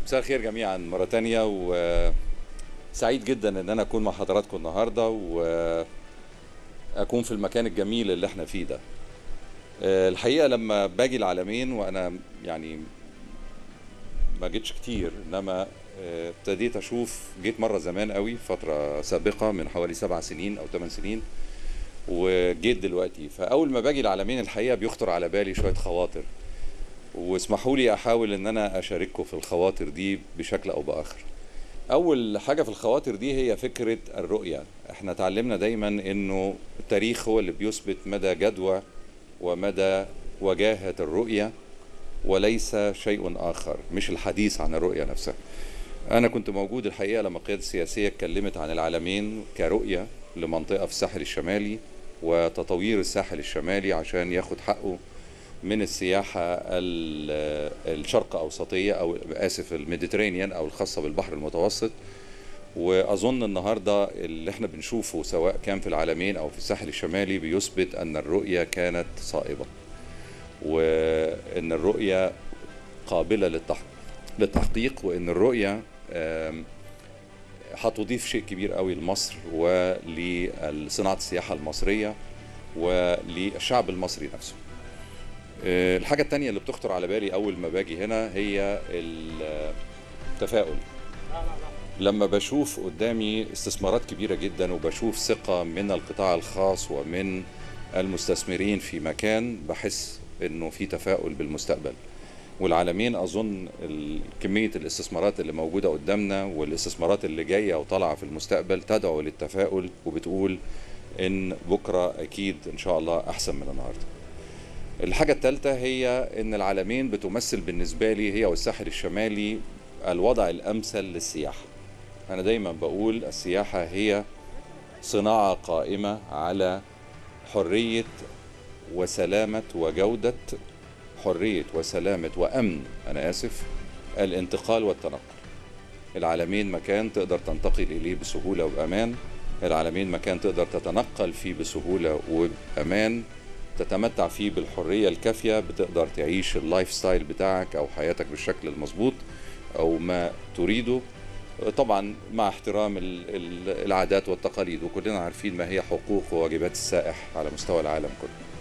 مساء الخير جميعا مرة تانية وسعيد جدا ان انا اكون مع حضراتكم النهاردة واكون في المكان الجميل اللي احنا فيه ده آه، الحقيقة لما باجي العالمين وانا يعني ما جيتش كتير انما آه، ابتديت اشوف جيت مرة زمان قوي فترة سابقة من حوالي سبع سنين او ثمان سنين وجيت دلوقتي فاول ما باجي العالمين الحقيقة بيخطر على بالي شوية خواطر واسمحوا لي احاول ان انا اشارككم في الخواطر دي بشكل او باخر اول حاجه في الخواطر دي هي فكره الرؤيه احنا اتعلمنا دايما انه التاريخ هو اللي بيثبت مدى جدوى ومدى وجاهه الرؤيه وليس شيء اخر مش الحديث عن الرؤيه نفسها انا كنت موجود الحقيقه لما القياده السياسيه اتكلمت عن العالمين كرؤيه لمنطقه في الساحل الشمالي وتطوير الساحل الشمالي عشان ياخد حقه من السياحة ال- الشرق أوسطية أو آسف الميديترينيان أو الخاصة بالبحر المتوسط وأظن النهاردة اللي احنا بنشوفه سواء كان في العالمين أو في الساحل الشمالي بيثبت أن الرؤية كانت صائبة وأن الرؤية قابلة للتح- للتحقيق وأن الرؤية آم، هتضيف شيء كبير قوي لمصر ولصناعة السياحة المصرية وللشعب المصري نفسه آه، الحاجة التانية اللي بتخطر على بالي أول ما باجي هنا هي التفاؤل لما بشوف قدامي استثمارات كبيرة جدا وبشوف ثقة من القطاع الخاص ومن المستثمرين في مكان بحس انه في تفاؤل بالمستقبل والعالمين اظن ال- كميه الاستثمارات اللي موجوده قدامنا والاستثمارات اللي جايه وطالعه في المستقبل تدعو للتفاؤل وبتقول ان بكره اكيد ان شاء الله احسن من النهارده الحاجة الثالثة هي إن العالمين بتمثل بالنسبة لي هي والساحل الشمالي الوضع الأمثل للسياحة. أنا دايما بقول السياحة هي صناعة قائمة على حرية وسلامة وجودة حرية وسلامة وأمن أنا آسف الانتقال والتنقل. العالمين مكان تقدر تنتقل إليه بسهولة وبأمان. العالمين مكان تقدر تتنقل فيه بسهولة وبأمان. تتمتع فيه بالحرية الكافية بتقدر تعيش اللايف ستايل بتاعك أو حياتك بالشكل المظبوط أو ما تريده طبعا مع احترام ال- ال- العادات والتقاليد وكلنا عارفين ما هي حقوق وواجبات السائح على مستوى العالم كله